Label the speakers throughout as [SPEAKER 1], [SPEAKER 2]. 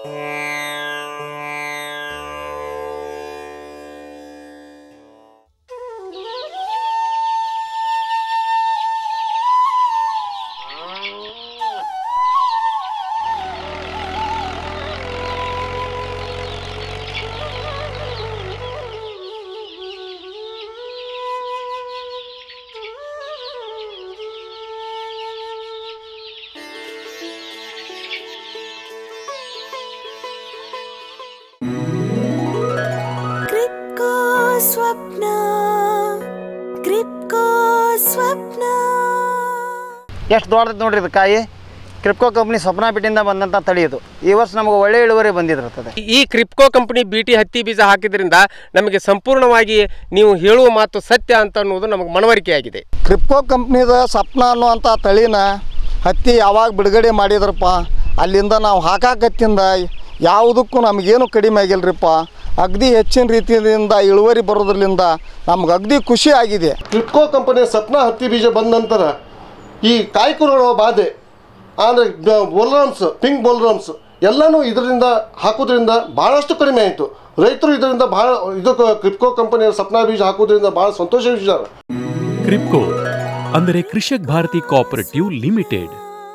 [SPEAKER 1] ಕ್ರಿಪ್ಕೋ ಸ್ವಪ್ನ ಕ್ರಿಪ್ಕೋ ಸ್ವಪ್ನ
[SPEAKER 2] ಎಷ್ಟು ದೊಡ್ಡದು ನೋಡ್ರಿ ಇದು ಕಾಯಿ ಕ್ರಿಪ್ಕೋ ಕಂಪ್ನಿ ಸ್ವಪ್ನ ಬಿಟ್ಟಿಂದ ಬಂದಂಥ ತಳಿ ಇದು ಈ ವರ್ಷ ನಮಗೆ ಒಳ್ಳೆ ಇಳುವರಿ ಬಂದಿದ್ರತ್ತದೆ
[SPEAKER 3] ಈ ಕ್ರಿಪ್ಕೋ ಕಂಪನಿ ಬಿಟಿ ಹತ್ತಿ ಬೀಜ ಹಾಕಿದ್ರಿಂದ ನಮಗೆ ಸಂಪೂರ್ಣವಾಗಿ ನೀವು ಹೇಳುವ ಮಾತು ಸತ್ಯ ಅಂತ ಅನ್ನೋದು ನಮಗೆ ಮನವರಿಕೆ ಆಗಿದೆ
[SPEAKER 4] ಕ್ರಿಪ್ಕೋ ಕಂಪ್ನಿದ ಸಪ್ನ ಅನ್ನುವಂಥ ತಳಿನ ಹತ್ತಿ ಯಾವಾಗ ಬಿಡುಗಡೆ ಮಾಡಿದ್ರಪ್ಪ ಅಲ್ಲಿಂದ ನಾವು ಹಾಕಾಕತ್ತಿಂದ ಯಾವುದಕ್ಕೂ ನಮಗೇನು ಕಡಿಮೆ ಆಗಿಲ್ರಿಪ್ಪ ಅಗದಿ ಹೆಚ್ಚಿನ ರೀತಿಯಿಂದ ಇಳುವರಿ ಬರೋದ್ರಲ್ಲಿಂದ ನಮ್ಗೆ ಅಗದಿ ಖುಷಿ ಆಗಿದೆ
[SPEAKER 5] ಕ್ರಿಪ್ಕೋ ಕಂಪನಿಯ ಸಪ್ನ ಹತ್ತಿ ಬೀಜ ಬಂದ ನಂತರ ಈ ಕಾಯಿಕುರುಗಳ ಬಾಧೆ ಅಂದರೆ ಬೋಲ್ರಾಮ್ಸ್ ಪಿಂಕ್ ಬೋಲ್ರಾಮ್ಸ್ ಎಲ್ಲನೂ ಇದರಿಂದ ಹಾಕೋದ್ರಿಂದ ಭಾಳಷ್ಟು ಕಡಿಮೆ ಆಯಿತು ರೈತರು ಇದರಿಂದ ಭಾಳ ಇದು ಕ್ರಿಪ್ಕೋ ಕಂಪನಿಯ ಸಪ್ನ ಬೀಜ ಹಾಕೋದ್ರಿಂದ ಭಾಳ ಸಂತೋಷ ವಿಚಾರ
[SPEAKER 6] ಕ್ರಿಪ್ಕೋ ಅಂದರೆ ಕೃಷಕ್ ಭಾರತಿ ಕೋಆಪರೇಟಿವ್ ಲಿಮಿಟೆಡ್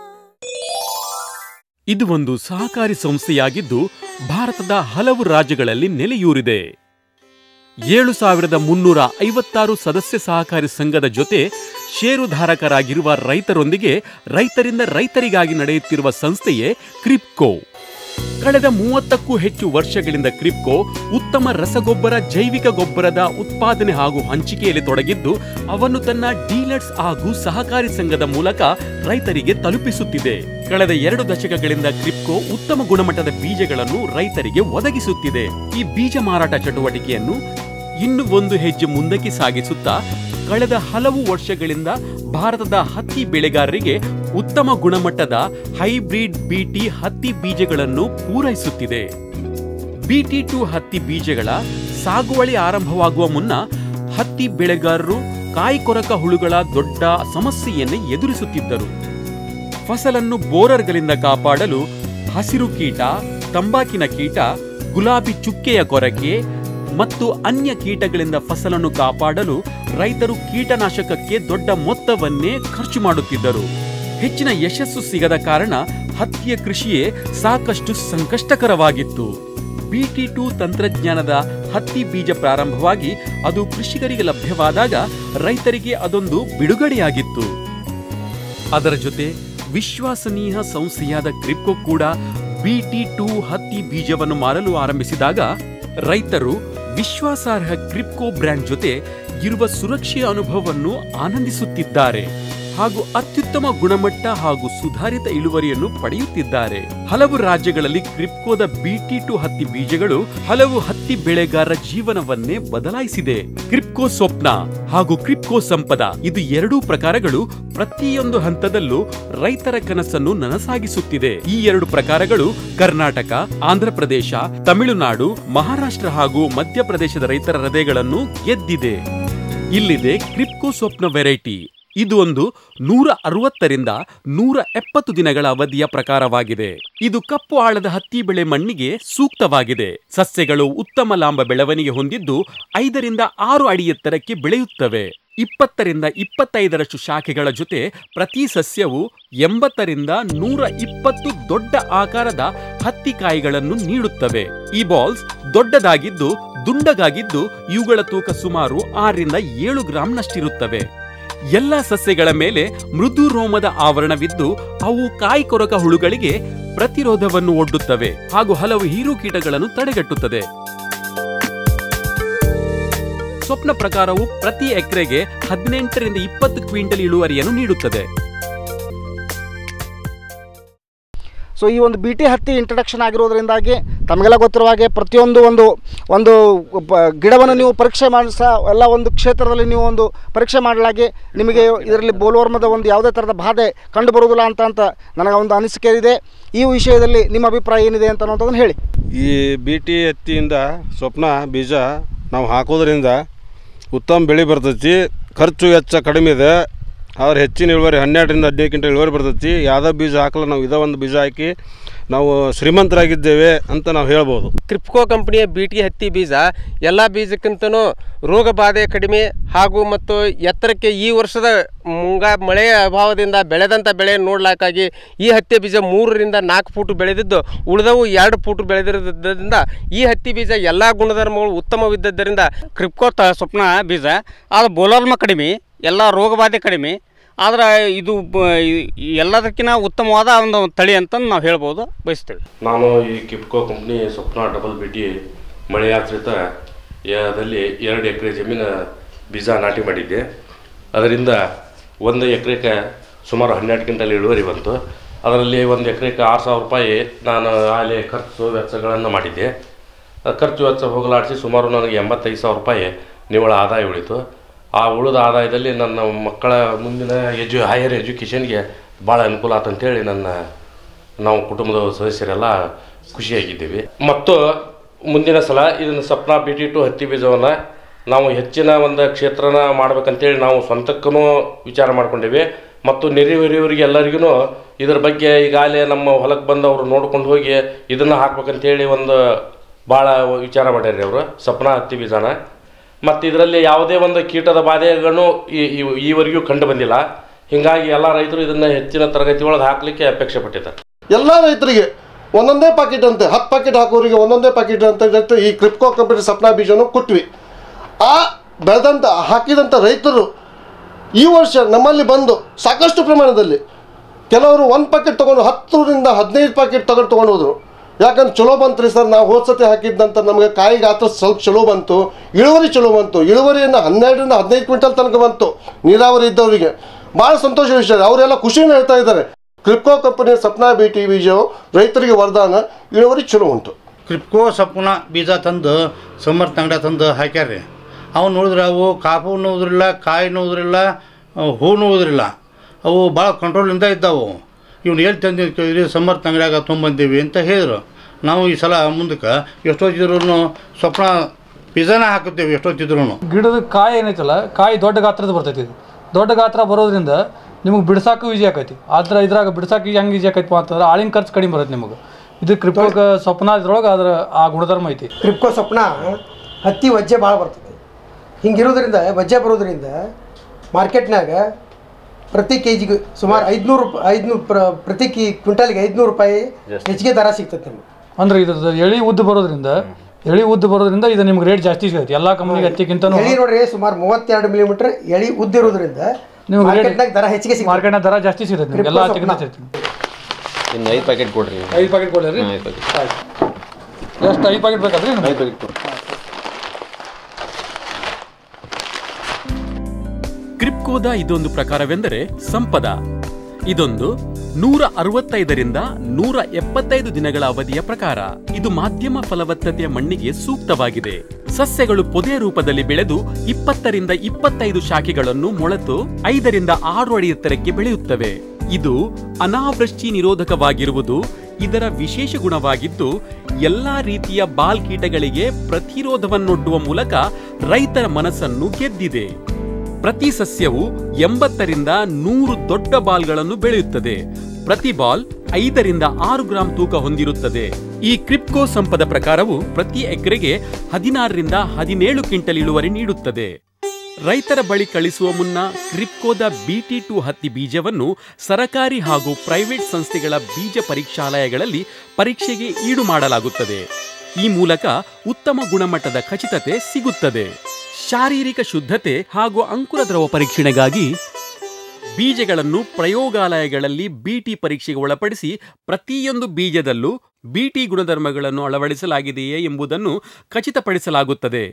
[SPEAKER 6] ಇದು ಒಂದು ಸಹಕಾರಿ ಸಂಸ್ಥೆಯಾಗಿದ್ದು ಭಾರತದ ಹಲವು ರಾಜ್ಯಗಳಲ್ಲಿ ನೆಲೆಯೂರಿದೆ ಏಳು ಸಾವಿರದ ಮುನ್ನೂರ ಐವತ್ತಾರು ಸದಸ್ಯ ಸಹಕಾರಿ ಸಂಘದ ಜೊತೆ ಷೇರುಧಾರಕರಾಗಿರುವ ರೈತರೊಂದಿಗೆ ರೈತರಿಂದ ರೈತರಿಗಾಗಿ ನಡೆಯುತ್ತಿರುವ ಸಂಸ್ಥೆಯೇ ಕ್ರಿಪ್ಕೋ ಕಳೆದ ಮೂವತ್ತಕ್ಕೂ ಹೆಚ್ಚು ವರ್ಷಗಳಿಂದ ಕ್ರಿಪ್ಕೋ ಉತ್ತಮ ರಸಗೊಬ್ಬರ ಜೈವಿಕ ಗೊಬ್ಬರದ ಉತ್ಪಾದನೆ ಹಾಗೂ ಹಂಚಿಕೆಯಲ್ಲಿ ತೊಡಗಿದ್ದು ಅವನ್ನು ತನ್ನ ಡೀಲರ್ಸ್ ಹಾಗೂ ಸಹಕಾರಿ ಸಂಘದ ಮೂಲಕ ರೈತರಿಗೆ ತಲುಪಿಸುತ್ತಿದೆ ಕಳೆದ ಎರಡು ದಶಕಗಳಿಂದ ಕ್ರಿಪ್ಕೋ ಉತ್ತಮ ಗುಣಮಟ್ಟದ ಬೀಜಗಳನ್ನು ರೈತರಿಗೆ ಒದಗಿಸುತ್ತಿದೆ ಈ ಬೀಜ ಮಾರಾಟ ಚಟುವಟಿಕೆಯನ್ನು ಇನ್ನು ಒಂದು ಹೆಜ್ಜೆ ಮುಂದಕ್ಕೆ ಸಾಗಿಸುತ್ತಾ ಕಳೆದ ಹಲವು ವರ್ಷಗಳಿಂದ ಭಾರತದ ಹತ್ತಿ ಬೆಳೆಗಾರರಿಗೆ ಉತ್ತಮ ಗುಣಮಟ್ಟದ ಹೈಬ್ರಿಡ್ ಬಿಟಿ ಹತ್ತಿ ಬೀಜಗಳನ್ನು ಪೂರೈಸುತ್ತಿದೆ ಬಿಟಿ ಟು ಹತ್ತಿ ಬೀಜಗಳ ಸಾಗುವಳಿ ಆರಂಭವಾಗುವ ಮುನ್ನ ಹತ್ತಿ ಬೆಳೆಗಾರರು ಕಾಯಿಕೊರಕ ಹುಳುಗಳ ದೊಡ್ಡ ಸಮಸ್ಯೆಯನ್ನು ಎದುರಿಸುತ್ತಿದ್ದರು ಫಸಲನ್ನು ಬೋರರ್ಗಳಿಂದ ಕಾಪಾಡಲು ಹಸಿರು ಕೀಟ ತಂಬಾಕಿನ ಕೀಟ ಗುಲಾಬಿ ಚುಕ್ಕೆಯ ಕೊರಕೆ ಮತ್ತು ಅನ್ಯ ಕೀಟಗಳಿಂದ ಫಸಲನ್ನು ಕಾಪಾಡಲು ರೈತರು ಕೀಟನಾಶಕಕ್ಕೆ ದೊಡ್ಡ ಮೊತ್ತವನ್ನೇ ಖರ್ಚು ಮಾಡುತ್ತಿದ್ದರು ಹೆಚ್ಚಿನ ಯಶಸ್ಸು ಸಿಗದ ಕಾರಣ ಹತ್ತಿಯ ಕೃಷಿಯೇ ಸಾಕಷ್ಟು ಸಂಕಷ್ಟಕರವಾಗಿತ್ತು ಬಿಟಿ ಟು ತಂತ್ರಜ್ಞಾನದ ಹತ್ತಿ ಬೀಜ ಪ್ರಾರಂಭವಾಗಿ ಅದು ಕೃಷಿಕರಿಗೆ ಲಭ್ಯವಾದಾಗ ರೈತರಿಗೆ ಅದೊಂದು ಬಿಡುಗಡೆಯಾಗಿತ್ತು ಅದರ ಜೊತೆ ವಿಶ್ವಾಸನೀಯ ಸಂಸ್ಥೆಯಾದ ಕ್ರಿಪ್ಕೋ ಕೂಡ ಬಿಟಿ ಟು ಹತ್ತಿ ಬೀಜವನ್ನು ಮಾರಲು ಆರಂಭಿಸಿದಾಗ ರೈತರು ವಿಶ್ವಾಸಾರ್ಹ ಕ್ರಿಪ್ಕೋ ಬ್ರ್ಯಾಂಡ್ ಜೊತೆ ಇರುವ ಸುರಕ್ಷೆಯ ಅನುಭವವನ್ನು ಆನಂದಿಸುತ್ತಿದ್ದಾರೆ ಹಾಗೂ ಅತ್ಯುತ್ತಮ ಗುಣಮಟ್ಟ ಹಾಗೂ ಸುಧಾರಿತ ಇಳುವರಿಯನ್ನು ಪಡೆಯುತ್ತಿದ್ದಾರೆ ಹಲವು ರಾಜ್ಯಗಳಲ್ಲಿ ಕ್ರಿಪ್ಕೋದ ಬಿಟಿ ಟು ಹತ್ತಿ ಬೀಜಗಳು ಹಲವು ಹತ್ತಿ ಬೆಳೆಗಾರರ ಜೀವನವನ್ನೇ ಬದಲಾಯಿಸಿದೆ ಕ್ರಿಪ್ಕೋ ಸ್ವಪ್ನ ಹಾಗೂ ಕ್ರಿಪ್ಕೋ ಸಂಪದ ಇದು ಎರಡೂ ಪ್ರಕಾರಗಳು ಪ್ರತಿಯೊಂದು ಹಂತದಲ್ಲೂ ರೈತರ ಕನಸನ್ನು ನನಸಾಗಿಸುತ್ತಿದೆ ಈ ಎರಡು ಪ್ರಕಾರಗಳು ಕರ್ನಾಟಕ ಆಂಧ್ರಪ್ರದೇಶ ತಮಿಳುನಾಡು ಮಹಾರಾಷ್ಟ್ರ ಹಾಗೂ ಮಧ್ಯಪ್ರದೇಶದ ರೈತರ ಹೃದಯಗಳನ್ನು ಗೆದ್ದಿದೆ ಇಲ್ಲಿದೆ ಕ್ರಿಪ್ಕೋ ಸ್ವಪ್ನ ವೆರೈಟಿ ಇದು ಒಂದು ನೂರ ಅರವತ್ತರಿಂದ ನೂರ ಎಪ್ಪತ್ತು ದಿನಗಳ ಅವಧಿಯ ಪ್ರಕಾರವಾಗಿದೆ ಇದು ಕಪ್ಪು ಆಳದ ಹತ್ತಿ ಬೆಳೆ ಮಣ್ಣಿಗೆ ಸೂಕ್ತವಾಗಿದೆ ಸಸ್ಯಗಳು ಉತ್ತಮ ಲಾಂಬ ಬೆಳವಣಿಗೆ ಹೊಂದಿದ್ದು ಐದರಿಂದ ಆರು ಅಡಿ ಎತ್ತರಕ್ಕೆ ಬೆಳೆಯುತ್ತವೆ ಇಪ್ಪತ್ತರಿಂದ ಇಪ್ಪತ್ತೈದರಷ್ಟು ಶಾಖೆಗಳ ಜೊತೆ ಪ್ರತಿ ಸಸ್ಯವು ಎಂಬತ್ತರಿಂದ ನೂರ ಇಪ್ಪತ್ತು ದೊಡ್ಡ ಆಕಾರದ ಹತ್ತಿ ಕಾಯಿಗಳನ್ನು ನೀಡುತ್ತವೆ ಈ ಬಾಲ್ಸ್ ದೊಡ್ಡದಾಗಿದ್ದು ದುಂಡಗಾಗಿದ್ದು ಇವುಗಳ ತೂಕ ಸುಮಾರು ಆರರಿಂದ ಏಳು ಗ್ರಾಂನಷ್ಟಿರುತ್ತವೆ ಎಲ್ಲ ಸಸ್ಯಗಳ ಮೇಲೆ ಮೃದು ರೋಮದ ಆವರಣವಿದ್ದು ಅವು ಕಾಯಿ ಕೊರಕ ಹುಳುಗಳಿಗೆ ಪ್ರತಿರೋಧವನ್ನು ಒಡ್ಡುತ್ತವೆ ಹಾಗೂ ಹಲವು ಹೀರು ಕೀಟಗಳನ್ನು ತಡೆಗಟ್ಟುತ್ತದೆ ಸ್ವಪ್ನ ಪ್ರಕಾರವು ಪ್ರತಿ ಎಕರೆಗೆ ಹದಿನೆಂಟರಿಂದ ಇಪ್ಪತ್ತು ಕ್ವಿಂಟಲ್ ಇಳುವರಿಯನ್ನು ನೀಡುತ್ತದೆ
[SPEAKER 2] ಸೊ ಈ ಒಂದು ಬಿ ಟಿ ಹತ್ತಿ ಇಂಟ್ರಡಕ್ಷನ್ ಆಗಿರೋದ್ರಿಂದಾಗಿ ತಮಗೆಲ್ಲ ಗೊತ್ತಿರುವ ಹಾಗೆ ಪ್ರತಿಯೊಂದು ಒಂದು ಒಂದು ಪ- ಗಿಡವನ್ನು ನೀವು ಪರೀಕ್ಷೆ ಮಾಡಿ ಸಹ ಎಲ್ಲ ಒಂದು ಕ್ಷೇತ್ರದಲ್ಲಿ ನೀವು ಒಂದು ಪರೀಕ್ಷೆ ಮಾಡಲಾಗಿ ನಿಮಗೆ ಇದರಲ್ಲಿ ಬೋಲ್ವರ್ಮದ ಒಂದು ಯಾವುದೇ ಥರದ ಬಾಧೆ ಕಂಡು ಬರುವುದಿಲ್ಲ ಅಂತ ಅಂತ ನನಗೆ ಒಂದು ಅನಿಸಿಕೆ ಇದೆ ಈ ವಿಷಯದಲ್ಲಿ ನಿಮ್ಮ ಅಭಿಪ್ರಾಯ ಏನಿದೆ ಅಂತ ಅನ್ನೋಂಥದ್ದನ್ನು ಹೇಳಿ
[SPEAKER 7] ಈ ಬಿ ಟಿ ಹತ್ತಿಯಿಂದ ಸ್ವಪ್ನ ಬೀಜ ನಾವು ಹಾಕೋದ್ರಿಂದ ಉತ್ತಮ ಬೆಳೆ ಬರ್ತೈತಿ ಖರ್ಚು ವೆಚ್ಚ ಕಡಿಮೆ ಇದೆ ಆದ್ರೆ ಹೆಚ್ಚಿನ ಇಳುವರಿ ಹನ್ನೆರಡರಿಂದ ಹದಿನೈದು ಕ್ವಿಂಟಲ್ ಇಳುವರಿ ಬರ್ತೈತಿ ಯಾವುದೇ ಬೀಜ ಹಾಕಲ್ಲ ನಾವು ಇದೇ ಒಂದು ಬೀಜ ಹಾಕಿ ನಾವು ಶ್ರೀಮಂತರಾಗಿದ್ದೇವೆ ಅಂತ ನಾವು ಹೇಳ್ಬೋದು
[SPEAKER 3] ಕ್ರಿಪ್ಕೋ ಕಂಪನಿಯ ಬಿ ಟಿ ಹತ್ತಿ ಬೀಜ ಎಲ್ಲ ಬೀಜಕ್ಕಿಂತನೂ ರೋಗ ಬಾಧೆ ಕಡಿಮೆ ಹಾಗೂ ಮತ್ತು ಎತ್ತರಕ್ಕೆ ಈ ವರ್ಷದ ಮುಂಗಾ ಮಳೆಯ ಅಭಾವದಿಂದ ಬೆಳೆದಂಥ ಬೆಳೆ ನೋಡ್ಲಾಕಾಗಿ ಈ ಹತ್ತಿ ಬೀಜ ಮೂರರಿಂದ ನಾಲ್ಕು ಫೂಟ್ ಬೆಳೆದಿದ್ದು ಉಳಿದವು ಎರಡು ಫೂಟ್ ಬೆಳೆದಿರೋದ್ರಿಂದ ಈ ಹತ್ತಿ ಬೀಜ ಎಲ್ಲ ಗುಣಧರ್ಮಗಳು ಉತ್ತಮವಿದ್ದರಿಂದ
[SPEAKER 8] ಕ್ರಿಪ್ಕೋ ತ ಸ್ವಪ್ನ ಬೀಜ ಅದು ಬೋಲರ್ಮ ಕಡಿಮೆ ಎಲ್ಲ ರೋಗಬಾಧೆ ಕಡಿಮೆ ಆದ್ರೆ ಇದು ಬ- ಈ ಎಲ್ಲದಕ್ಕಿಂತ ಉತ್ತಮವಾದ ಒಂದು ತಳಿ ಅಂತ ನಾವು ಹೇಳ್ಬೋದು ಬಯಸ್ತೇವೆ
[SPEAKER 9] ನಾನು ಈ Kribhco company Swapna double B T ಮಳೆಯಾಶ್ರಿತ ಯದಲ್ಲಿ ಎರಡು ಎಕರೆ ಜಮೀನು ಬೀಜ ನಾಟಿ ಮಾಡಿದ್ದೆ ಅದರಿಂದ ಒಂದು ಎಕರೆಗೆ ಸುಮಾರು ಹನ್ನೆರಡು ಕ್ವಿಂಟಲ್ ಇಳುವರಿ ಬಂತು ಅದರಲ್ಲಿ ಒಂದು ಎಕರೆಗೆ ಆರು ಸಾವಿರ ರೂಪಾಯಿ ನಾನು ಅಲ್ಲಿ ಖರ್ಚು ವೆಚ್ಚಗಳನ್ನು ಮಾಡಿದ್ದೆ ಆ ಖರ್ಚು ವೆಚ್ಚ ಹೋಗಲಾಡಿಸಿ ಸುಮಾರು ನನಗೆ ಎಂಬತ್ತೈದು ಸಾವಿರ ರೂಪಾಯಿ ನಿವ್ವಳ ಆದಾಯ ಉಳಿತು ಆ ಉಳಿದ ಆದಾಯದಲ್ಲಿ ನನ್ನ ಮಕ್ಕಳ ಮುಂದಿನ ಎಜು ಹೈಯರ್ ಎಜುಕೇಷನ್ಗೆ ಭಾಳ ಅನುಕೂಲ ಆಯ್ತು ಅಂತೇಳಿ ನನ್ನ ನಾವು ಕುಟುಂಬದ ಸದಸ್ಯರೆಲ್ಲ ಖುಷಿಯಾಗಿದ್ದೀವಿ ಮತ್ತು ಮುಂದಿನ ಸಲ ಇದನ್ನು ಸಪ್ನಾ ಬಿ ಟಿ ಟು ಹತ್ತಿ ಬೀಜವನ್ನು ನಾವು ಹೆಚ್ಚಿನ ಒಂದು ಕ್ಷೇತ್ರನ ಮಾಡ್ಬೇಕಂತೇಳಿ ನಾವು ಸ್ವಂತಕ್ಕೂ ವಿಚಾರ ಮಾಡ್ಕೊಂಡೀವಿ ಮತ್ತು ನೆರೆಹೊರೆಯವರಿಗೆ ಎಲ್ಲರಿಗೂ ಇದ್ರ ಬಗ್ಗೆ ಈಗಾಗಲೇ ನಮ್ಮ ಹೊಲಕ್ಕೆ ಬಂದವರು ನೋಡ್ಕೊಂಡು ಹೋಗಿ ಇದನ್ನು ಹಾಕ್ಬೇಕಂತೇಳಿ ಒಂದು ಭಾಳ ವಿಚಾರ ಮಾಡ್ಯಾರ ಅವರು ಸಪ್ನಾ ಹತ್ತಿ ಬೀಜನ ಮತ್ತು ಇದರಲ್ಲಿ ಯಾವುದೇ ಒಂದು ಕೀಟದ ಬಾಧೆಗಳನ್ನು ಈ ಈ- ಈವರೆಗೂ ಕಂಡು ಬಂದಿಲ್ಲ ಹೀಗಾಗಿ ಎಲ್ಲ ರೈತರು ಇದನ್ನು ಹೆಚ್ಚಿನ ತರಗತಿ ಒಳಗೆ ಹಾಕಲಿಕ್ಕೆ ಅಪೇಕ್ಷೆ ಪಟ್ಟಿದ್ದಾರೆ
[SPEAKER 5] ಎಲ್ಲ ರೈತರಿಗೆ ಒಂದೊಂದೇ ಪಾಕೆಟ್ ಅಂತೆ ಹತ್ತು ಪಾಕೆಟ್ ಹಾಕೋರಿಗೆ ಒಂದೊಂದೇ ಪಾಕೆಟ್ ಅಂತ ಹೇಳ್ತಾ ಈ ಕ್ರಿಪ್ಕೋ ಕಂಪನಿ ಸಪ್ನಾ ಬೀಜನೂ ಕೊಟ್ವಿ ಆ ಬೆಳೆದಂಥ ಹಾಕಿದಂಥ ರೈತರು ಈ ವರ್ಷ ನಮ್ಮಲ್ಲಿ ಬಂದು ಸಾಕಷ್ಟು ಪ್ರಮಾಣದಲ್ಲಿ ಕೆಲವರು ಒಂದು ಪ್ಯಾಕೆಟ್ ತೊಗೊಂಡು ಹತ್ತರಿಂದ ಹದಿನೈದು ಪ್ಯಾಕೆಟ್ ತಗೊಂಡು ತೊಗೊಂಡು ಹೋದರು ಯಾಕಂದ್ರೆ ಚಲೋ ಬಂತು ರೀ ಸರ್ ನಾವು ಹೋದ ಸತಿ ಹಾಕಿದ್ದಂತ ನಮಗೆ ಕಾಯಿ ಗಾತ್ರ ಸ್ವಲ್ಪ ಚಲೋ ಬಂತು ಇಳುವರಿ ಚಲೋ ಬಂತು ಇಳುವರಿಯನ್ನು ಹನ್ನೆರಡರಿಂದ ಹದಿನೈದು ಕ್ವಿಂಟಲ್ ತನಕ ಬಂತು ನೀರಾವರಿ ಇದ್ದವರಿಗೆ ಭಾಳ ಸಂತೋಷ ವಿಷಯ ಅವರೆಲ್ಲ ಖುಷಿನ ಹೇಳ್ತಾ ಇದ್ದಾರೆ ಕ್ರಿಪ್ಕೋ ಕಂಪನಿಯ ಸಪ್ನಾ ಬಿ ಟಿ ಬೀಜವು ರೈತರಿಗೆ ವರದಾನ ಇಳುವರಿ ಚಲೋ ಉಂಟು
[SPEAKER 10] ಕ್ರಿಪ್ಕೋ ಸಪ್ಪನ ಬೀಜ ತಂದು ಸಮರ್ಥ ಅಂಗಡಿ ತಂದು ಹಾಕ್ಯಾರ್ರಿ ಅವು ನೋಡಿದ್ರೆ ಅವು ಕಾಪು ನೋವುದ್ರಿಲ್ಲ ಕಾಯಿ ನೋವುದ್ರಿಲ್ಲ ಹೂ ನೋವುದ್ರಿಲ್ಲ ಅವು ಭಾಳ ಕಂಟ್ರೋಲಿಂದ ಇದ್ದಾವು ಇವ್ನು ಎಲ್ಲಿ ತಂದು ಕೇಳಿದ್ರಿ ಸಮರ್ಥ ಅಂಗಡಿಯಾಗ ತೊಗೊಂಬಂದೀವಿ ಅಂತ ಹೇಳಿದ್ರು ನಾವು ಈ ಸಲ ಮುಂದಕ್ಕೆ ಎಷ್ಟೊತ್ತಿದ್ರು ಸ್ವಪ್ನ ಬೀಜನ ಹಾಕುತ್ತೇವೆ ಎಷ್ಟೊತ್ತಿದ್ರು
[SPEAKER 11] ಗಿಡದ ಕಾಯಿ ಏನೈತಲ್ಲ ಕಾಯಿ ದೊಡ್ಡ ಗಾತ್ರದ ಬರ್ತೈತಿ ಇದು ದೊಡ್ಡ ಗಾತ್ರ ಬರೋದ್ರಿಂದ ನಿಮಗೆ ಬಿಡ್ಸಾಕು ಈಜಿ ಆಕೈತಿ ಆದ್ರೆ ಇದ್ರಾಗ ಬಿಡ್ಸಾಕ ಹೆಂಗೆ ಈಜಿ ಆಕೈತಿ ಅಂತಂದ್ರೆ ಆಳಿನ ಖರ್ಚು ಕಡಿಮೆ ಬರುತ್ತೆ ನಿಮಗೆ ಇದು ಕ್ರಿಪ್ಟೋಗ ಸ್ವಪ್ನ ಇದ್ರೊಳಗೆ ಅದ್ರ ಆ ಗುಣಧರ್ಮ ಐತಿ
[SPEAKER 12] ಕ್ರಿಪ್ಕೋ ಸ್ವಪ್ನ ಹತ್ತಿ ವಜ್ಜೆ ಭಾಳ ಬರ್ತದೆ ಹಿಂಗಿರೋದ್ರಿಂದ ವಜ್ಜೆ ಬರೋದ್ರಿಂದ ಮಾರ್ಕೆಟ್ನಾಗ ಪ್ರತಿ ಕೆ ಜಿಗೆ ಸುಮಾರು ಐದುನೂರು ರೂಪಾಯಿ ಐದುನೂರು ಪ್ರ ಪ್ರತಿ ಕಿ ಕ್ವಿಂಟಲ್ಗೆ ಐದುನೂರು ರೂಪಾಯಿ ಹೆಚ್ಚಿಗೆ ದರ ಸಿಗ್ತದೆ ನಿಮ್ಗೆ
[SPEAKER 11] ಅಂದ್ರೆ ಇದ್ರದ್ದು ಎಳಿ ಉದ್ದ ಬರೋದ್ರಿಂದ ಎಳಿ ಉದ್ದ ಬರೋದ್ರಿಂದ ಇದು ನಿಮ್ಗೆ ರೇಟ್ ಜಾಸ್ತಿ ಸಿಗುತ್ತೆ ಎಲ್ಲ ಕಂಪ್ನಿಗೆ ಹತ್ತಿಕ್ಕಿಂತನೂ
[SPEAKER 12] ಎಳಿ ನೋಡ್ರಿ ಸುಮಾರು ಮೂವತ್ತೆರಡು ಮಿಲಿಮೀಟರ್ ಎಳಿ ಉದ್ದ ಇರೋದ್ರಿಂದ
[SPEAKER 11] ನಿಮ್ಗೆ
[SPEAKER 12] ಮಾರ್ಕೆಟ್ನಾಗ ದರ ಹೆಚ್ಚಿಗೆ ಸಿಗ್ತದೆ
[SPEAKER 11] ಮಾರ್ಕೆಟ್ನ ದರ ಜಾಸ್ತಿ ಸಿಗುತ್ತೆ ನಿಮ್ಗೆ ಎಲ್ಲ
[SPEAKER 12] ಕ್ರಿಪ್ಟೋ
[SPEAKER 11] ಹತ್ತಿಕ್ಕಿಂತ
[SPEAKER 12] ಸ್ವಪ್ನ.
[SPEAKER 13] ಇನ್ನು ಐದು ಪ್ಯಾಕೆಟ್ ಕೊಡ್ರಿ
[SPEAKER 11] ಐದು ಪ್ಯಾಕೆಟ್ ಕೊಡ್ರಿ
[SPEAKER 13] ಹ್ಮ್, ಐದು ಪ್ಯಾಕೆಟ್
[SPEAKER 11] ಎಷ್ಟು ಐದು ಪ್ಯಾಕೆಟ್ ಬೇಕಾದ್ರಿ
[SPEAKER 13] ಐದು ಪ್ಯಾಕೆಟ್ ಕೊಡ್ರಿ
[SPEAKER 6] ಕ್ರಿಪ್ಕೋದ ಇದೊಂದು ಪ್ರಕಾರವೆಂದರೆ ಸಂಪದ ಇದೊಂದು ನೂರ ಅರವತ್ತೈದರಿಂದ ನೂರ ಎಪ್ಪತ್ತೈದು ದಿನಗಳ ಅವಧಿಯ ಪ್ರಕಾರ ಇದು ಮಾಧ್ಯಮ ಫಲವತ್ತತೆಯ ಮಣ್ಣಿಗೆ ಸೂಕ್ತವಾಗಿದೆ ಸಸ್ಯಗಳು ಪೊದೆ ರೂಪದಲ್ಲಿ ಬೆಳೆದು ಇಪ್ಪತ್ತರಿಂದ ಇಪ್ಪತ್ತೈದು ಶಾಖೆಗಳನ್ನು ಮೊಳೆತು ಐದರಿಂದ ಆರು ಅಡಿ ಎತ್ತರಕ್ಕೆ ಬೆಳೆಯುತ್ತವೆ ಇದು ಅನಾವೃಷ್ಟಿ ನಿರೋಧಕವಾಗಿರುವುದು ಇದರ ವಿಶೇಷ ಗುಣವಾಗಿದ್ದು ಎಲ್ಲಾ ರೀತಿಯ ಬಾಲ್ ಕೀಟಗಳಿಗೆ ಪ್ರತಿರೋಧವನ್ನೊಡ್ಡುವ ಮೂಲಕ ರೈತರ ಮನಸ್ಸನ್ನು ಗೆದ್ದಿದೆ ಪ್ರತಿ ಸಸ್ಯವು ಎಂಬತ್ತರಿಂದ ನೂರು ದೊಡ್ಡ ಬಾಲ್ಗಳನ್ನು ಬೆಳೆಯುತ್ತದೆ ಪ್ರತಿ ಬಾಲ್ ಐದರಿಂದ ಆರು ಗ್ರಾಂ ತೂಕ ಹೊಂದಿರುತ್ತದೆ ಈ ಕ್ರಿಪ್ಕೋ ಸಂಪದ ಪ್ರಕಾರವು ಪ್ರತಿ ಎಕರೆಗೆ ಹದಿನಾರರಿಂದ ಹದಿನೇಳು ಕ್ವಿಂಟಲ್ ಇಳುವರಿ ನೀಡುತ್ತದೆ ರೈತರ ಬಳಿ ಕಳಿಸುವ ಮುನ್ನ ಕ್ರಿಪ್ಕೋದ ಬಿಟಿ ಟು ಹತ್ತಿ ಬೀಜವನ್ನು ಸರಕಾರಿ ಹಾಗೂ ಪ್ರೈವೇಟ್ ಸಂಸ್ಥೆಗಳ ಬೀಜ ಪರೀಕ್ಷಾಲಯಗಳಲ್ಲಿ ಪರೀಕ್ಷೆಗೆ ಈಡು ಮಾಡಲಾಗುತ್ತದೆ ಈ ಮೂಲಕ ಉತ್ತಮ ಗುಣಮಟ್ಟದ ಖಚಿತತೆ ಸಿಗುತ್ತದೆ ಶಾರೀರಿಕ ಶುದ್ಧತೆ ಹಾಗೂ ಅಂಕುರ ದ್ರವ ಪರೀಕ್ಷಣೆಗಾಗಿ ಬೀಜಗಳನ್ನು ಪ್ರಯೋಗಾಲಯಗಳಲ್ಲಿ ಬಿಟಿ ಪರೀಕ್ಷೆಗೆ ಒಳಪಡಿಸಿ ಪ್ರತಿಯೊಂದು ಬೀಜದಲ್ಲೂ ಬಿಟಿ ಗುಣಧರ್ಮಗಳನ್ನು ಅಳವಡಿಸಲಾಗಿದೆಯೇ ಎಂಬುದನ್ನು ಖಚಿತಪಡಿಸಲಾಗುತ್ತದೆ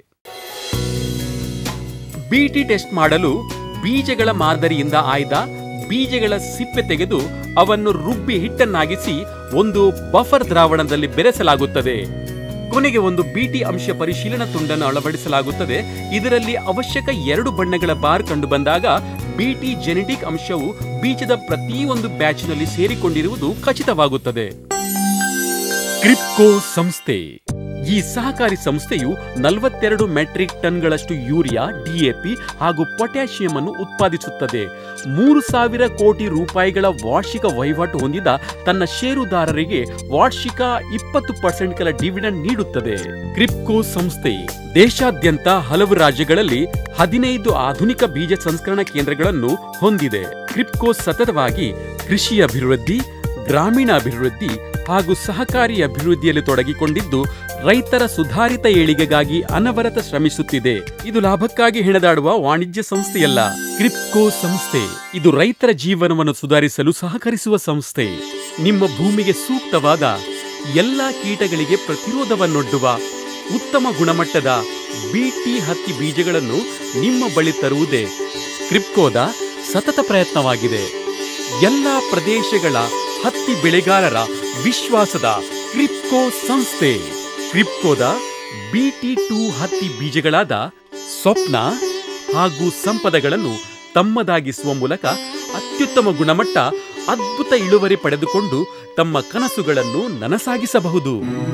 [SPEAKER 6] ಬಿಟಿ ಟೆಸ್ಟ್ ಮಾಡಲು ಬೀಜಗಳ ಮಾದರಿಯಿಂದ ಆಯ್ದ ಬೀಜಗಳ ಸಿಪ್ಪೆ ತೆಗೆದು ಅವನ್ನು ರುಬ್ಬಿ ಹಿಟ್ಟನ್ನಾಗಿಸಿ ಒಂದು ಬಫರ್ ದ್ರಾವಣದಲ್ಲಿ ಬೆರೆಸಲಾಗುತ್ತದೆ ಕೊನೆಗೆ ಒಂದು ಬಿಟಿ ಅಂಶ ಪರಿಶೀಲನಾ ತುಂಡನ್ನು ಅಳವಡಿಸಲಾಗುತ್ತದೆ ಇದರಲ್ಲಿ ಅವಶ್ಯಕ ಎರಡು ಬಣ್ಣಗಳ ಬಾರ್ ಕಂಡುಬಂದಾಗ ಬಿಟಿ ಜೆನೆಟಿಕ್ ಅಂಶವು ಬೀಜದ ಪ್ರತಿಯೊಂದು ಬ್ಯಾಚ್ನಲ್ಲಿ ಸೇರಿಕೊಂಡಿರುವುದು ಖಚಿತವಾಗುತ್ತದೆ ಕ್ರಿಪ್ಕೋ ಸಂಸ್ಥೆ ಈ ಸಹಕಾರಿ ಸಂಸ್ಥೆಯು ನಲವತ್ತೆರಡು ಮೆಟ್ರಿಕ್ ಟನ್ಗಳಷ್ಟು ಯೂರಿಯಾ ಡಿಎಪಿ ಹಾಗೂ ಪೊಟ್ಯಾಷಿಯಂ ಅನ್ನು ಉತ್ಪಾದಿಸುತ್ತದೆ ಮೂರು ಸಾವಿರ ಕೋಟಿ ರೂಪಾಯಿಗಳ ವಾರ್ಷಿಕ ವಹಿವಾಟು ಹೊಂದಿದ ತನ್ನ ಷೇರುದಾರರಿಗೆ ವಾರ್ಷಿಕ ಇಪ್ಪತ್ತು ಪರ್ಸೆಂಟ್ಗಳ ಡಿವಿಡೆಂಡ್ ನೀಡುತ್ತದೆ ಕ್ರಿಪ್ಕೋ ಸಂಸ್ಥೆ ದೇಶಾದ್ಯಂತ ಹಲವು ರಾಜ್ಯಗಳಲ್ಲಿ ಹದಿನೈದು ಆಧುನಿಕ ಬೀಜ ಸಂಸ್ಕರಣಾ ಕೇಂದ್ರಗಳನ್ನು ಹೊಂದಿದೆ ಕ್ರಿಪ್ಕೋ ಸತತವಾಗಿ ಕೃಷಿ ಅಭಿವೃದ್ಧಿ ಗ್ರಾಮೀಣ ಅಭಿವೃದ್ಧಿ ಹಾಗೂ ಸಹಕಾರಿ ಅಭಿವೃದ್ಧಿಯಲ್ಲಿ ತೊಡಗಿಕೊಂಡಿದ್ದು ರೈತರ ಸುಧಾರಿತ ಏಳಿಗೆಗಾಗಿ ಅನವರತ ಶ್ರಮಿಸುತ್ತಿದೆ ಇದು ಲಾಭಕ್ಕಾಗಿ ಹೆಣೆದಾಡುವ ವಾಣಿಜ್ಯ ಸಂಸ್ಥೆಯಲ್ಲ ಕ್ರಿಪ್ಕೋ ಸಂಸ್ಥೆ ಇದು ರೈತರ ಜೀವನವನ್ನು ಸುಧಾರಿಸಲು ಸಹಕರಿಸುವ ಸಂಸ್ಥೆ ನಿಮ್ಮ ಭೂಮಿಗೆ ಸೂಕ್ತವಾದ ಎಲ್ಲಾ ಕೀಟಗಳಿಗೆ ಪ್ರತಿರೋಧವನ್ನೊಡ್ಡುವ ಉತ್ತಮ ಗುಣಮಟ್ಟದ ಬಿಟಿ ಹತ್ತಿ ಬೀಜಗಳನ್ನು ನಿಮ್ಮ ಬಳಿ ತರುವುದೇ ಕ್ರಿಪ್ಕೋದ ಸತತ ಪ್ರಯತ್ನವಾಗಿದೆ ಎಲ್ಲಾ ಪ್ರದೇಶಗಳ ಹತ್ತಿ ಬೆಳೆಗಾರರ ವಿಶ್ವಾಸದ ಕ್ರಿಪ್ಕೋ ಸಂಸ್ಥೆ ಕ್ರಿಪ್ಕೋದ ಬಿಟಿ ಟೂ ಹತ್ತಿ ಬೀಜಗಳಾದ ಸ್ವಪ್ನ ಹಾಗೂ ಸಂಪದಗಳನ್ನು ತಮ್ಮದಾಗಿಸುವ ಮೂಲಕ ಅತ್ಯುತ್ತಮ ಗುಣಮಟ್ಟ ಅದ್ಭುತ ಇಳುವರಿ ಪಡೆದುಕೊಂಡು ತಮ್ಮ ಕನಸುಗಳನ್ನು ನನಸಾಗಿಸಬಹುದು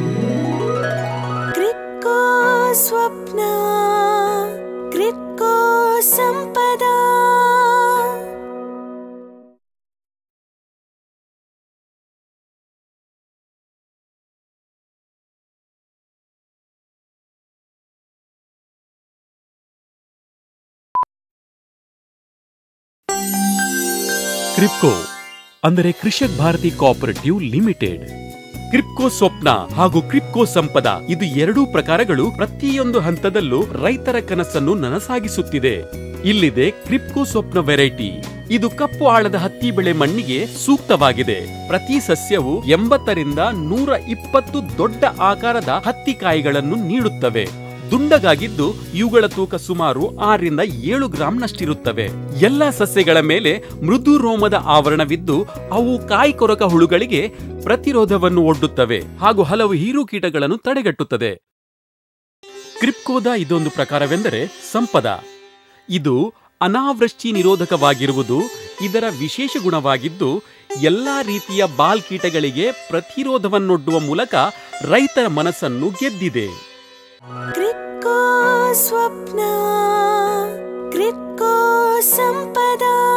[SPEAKER 1] ಕ್ರಿಪ್ಕೋ ಸ್ವಪ್ನ ಕ್ರಿಪ್ಕೋ ಸಂಪದ
[SPEAKER 6] ಕ್ರಿಪ್ಕೋ ಅಂದರೆ ಕೃಷಕ್ ಭಾರತಿ ಕೋಆಪರೇಟಿವ್ ಲಿಮಿಟೆಡ್ ಕ್ರಿಪ್ಕೋ ಸ್ವಪ್ನ ಹಾಗೂ ಕ್ರಿಪ್ಕೋ ಸಂಪದ ಇದು ಎರಡೂ ಪ್ರಕಾರಗಳು ಪ್ರತಿಯೊಂದು ಹಂತದಲ್ಲೂ ರೈತರ ಕನಸನ್ನು ನನಸಾಗಿಸುತ್ತಿದೆ ಇಲ್ಲಿದೆ ಕ್ರಿಪ್ಕೋ ಸ್ವಪ್ನ ವೆರೈಟಿ ಇದು ಕಪ್ಪು ಆಳದ ಹತ್ತಿ ಬೆಳೆ ಮಣ್ಣಿಗೆ ಸೂಕ್ತವಾಗಿದೆ ಪ್ರತಿ ಸಸ್ಯವು ಎಂಬತ್ತರಿಂದ ನೂರ ಇಪ್ಪತ್ತು ದೊಡ್ಡ ಆಕಾರದ ಹತ್ತಿ ಕಾಯಿಗಳನ್ನು ನೀಡುತ್ತವೆ ದುಂಡಗಾಗಿದ್ದು ಇವುಗಳ ತೂಕ ಸುಮಾರು ಆರರಿಂದ ಏಳು ಗ್ರಾಂನಷ್ಟಿರುತ್ತವೆ ಎಲ್ಲಾ ಸಸ್ಯಗಳ ಮೇಲೆ ಮೃದು ರೋಮದ ಆವರಣವಿದ್ದು ಅವು ಕಾಯಿ ಕೊರಕ ಹುಳುಗಳಿಗೆ ಪ್ರತಿರೋಧವನ್ನು ಒಡ್ಡುತ್ತವೆ ಹಾಗೂ ಹಲವು ಹೀರು ಕೀಟಗಳನ್ನು ತಡೆಗಟ್ಟುತ್ತದೆ ಕ್ರಿಪ್ಕೋದ ಇದೊಂದು ಪ್ರಕಾರವೆಂದರೆ ಸಂಪದ ಇದು ಅನಾವೃಷ್ಟಿ ನಿರೋಧಕವಾಗಿರುವುದು ಇದರ ವಿಶೇಷ ಗುಣವಾಗಿದ್ದು ಎಲ್ಲಾ ರೀತಿಯ ಬಾಲ್ ಕೀಟಗಳಿಗೆ ಪ್ರತಿರೋಧವನ್ನೊಡ್ಡುವ ಮೂಲಕ ರೈತರ ಮನಸ್ಸನ್ನು ಗೆದ್ದಿದೆ
[SPEAKER 1] ಕ್ರಿಪ್ಕೋ ಸ್ವಪ್ನ ಕ್ರಿಪ್ಕೋ ಸಂಪದ